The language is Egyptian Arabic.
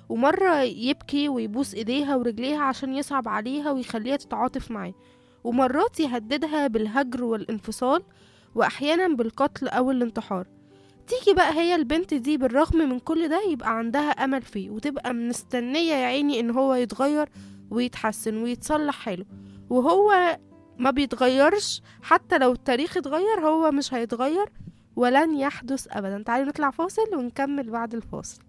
ومرة يبكي ويبوس ايديها ورجليها عشان يصعب عليها ويخليها تتعاطف معاه ومرات يهددها بالهجر والانفصال واحيانا بالقتل او الانتحار تيجي بقى هي البنت دي بالرغم من كل ده يبقى عندها امل فيه وتبقى مستنية يا عيني ان هو يتغير ويتحسن ويتصلح حاله وهو ما بيتغيرش حتى لو التاريخ اتغير هو مش هيتغير ولن يحدث ابدا تعالوا نطلع فاصل ونكمل بعد الفاصل